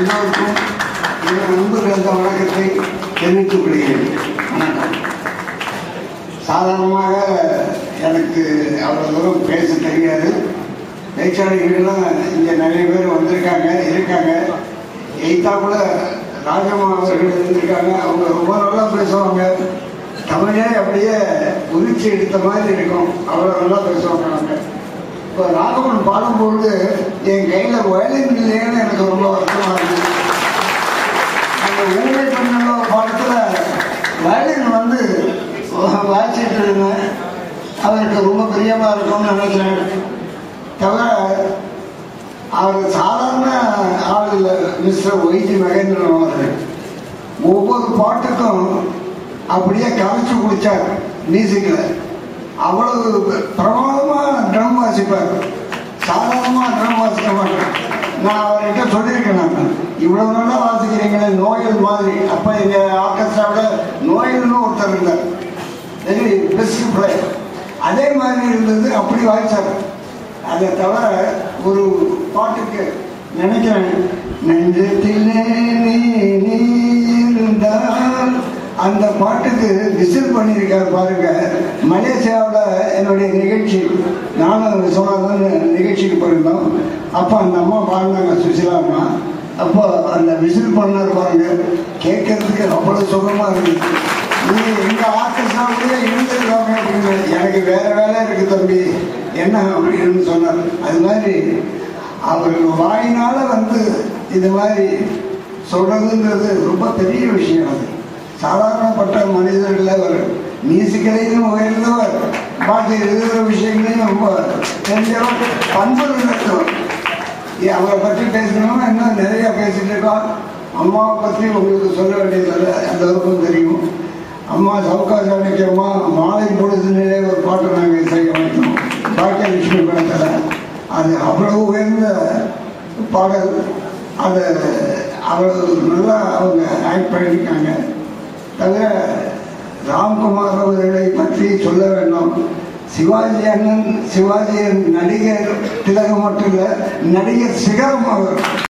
எல்லோருக்கும் என் அன்பு கலந்த வணக்கத்தை தெரிவித்துக் கொள்கிறேன் வணக்கம் சாதாரணமாக எனக்கு அவ்வளோ தூரம் பேச தெரியாது பேச்சாளர்கள்லாம் இங்கே நிறைய பேர் வந்திருக்காங்க இருக்காங்க எய்தாப்புல ராஜம்மா அவர்கள் இருந்திருக்காங்க அவங்க ரொம்ப நல்லா பேசுவாங்க தமிழே அப்படியே உரிச்சி எடுத்த மாதிரி இருக்கும் அவ்வளோ நல்லா பேசுவாங்க அவங்க இப்போ ராகவன் பாடும்பொழுது என் கையில் வயலின் இல்லைன்னு எனக்கு ரொம்ப வருத்தமாக இருந்துச்சு அந்த ஊமை பண்ண பாடத்துல வயலின் வந்து வாசிட்டு இருந்தேன் அவருக்கு ரொம்ப பிரியமா இருக்கும்னு நினைக்கிறேன் தவிர அவர் சாதாரண ஆள் இல்லை மிஸ்டர் ஒய்ஜி மகேந்திரன் அவர்கள் ஒவ்வொரு பாட்டுக்கும் அப்படியே கரைச்சு குடிச்சார் மியூசிக்கில் அவ்வளவு பிரமாதமாக ட்ரம் வாசிப்பார் சாதாரணமாக ட்ரம் வாசிக்க மாட்டேன் நான் அவர்கிட்ட சொல்லியிருக்கேன் நான் இவ்வளவு நல்லா வாசிக்கிறீங்களே நோயல் மாதிரி அப்போ எங்கள் ஆர்கெஸ்ட்ராவில் நோயல்னு ஒருத்தர் இருந்தார் வெரி பெஸ்ட் பிளேயர் அதே மாதிரி இருந்தது அப்படி வாய்ச்சார் அதை தவிர ஒரு பாட்டுக்கு நினைக்கிறேன் நெஞ்சத்திலே நீ நீ இருந்தால் அந்த பாட்டுக்கு விசில் பண்ணியிருக்காரு பாருங்க மலேசியாவில் என்னுடைய நிகழ்ச்சி நானும் விஸ்வநாதன் நிகழ்ச்சிக்கு போயிருந்தோம் அப்போ அந்த அம்மா பாடினாங்க சுசிலா அம்மா அப்போ அந்த விசில் பண்ணார் பாருங்க கேட்கறதுக்கு அவ்வளோ சுகமா இருந்துச்சு நீங்க எங்க ஆர்கெஸ்ட்ராவிலேயே இருந்திருக்காங்க அப்படின்னு எனக்கு வேற வேலை இருக்கு தம்பி என்ன அப்படின்னு சொன்னார் அது மாதிரி அவர் வாயினால வந்து இது மாதிரி சொல்றதுங்கிறது ரொம்ப பெரிய விஷயம் அது சாதாரணப்பட்ட மனிதர்கள் அவர் மியூசிக்கலையும் உயர்ந்தவர் பாட்டு எழுதுகிற விஷயங்களையும் ரொம்ப தெரிஞ்சவர் பண்பு நடத்தவர் ஏ, அவரை பற்றி பேசணும்னா இன்னும் நிறைய பேசிட்டு இருக்கோம் அம்மாவை பற்றி உங்களுக்கு சொல்ல வேண்டியதில்லை எல்லோருக்கும் தெரியும் அம்மா சவுக்கா ஜானகி அம்மா மாலை பொழுதுனிலே ஒரு பாட்டை நாங்கள் இசையமைத்தோம் பாக்கியலட்சுமி படத்தில் அது அவ்வளவு உயர்ந்த பாடல் அதை அவ்வளவு நல்லா அவங்க ஆக்ட் பண்ணியிருக்காங்க தவிர ராம்குமார் அவர்களை பற்றி சொல்ல வேண்டாம் சிவாஜி அண்ணன் சிவாஜி நடிகர் திலகம் மட்டும் இல்லை நடிகர் சிகரம் அவர்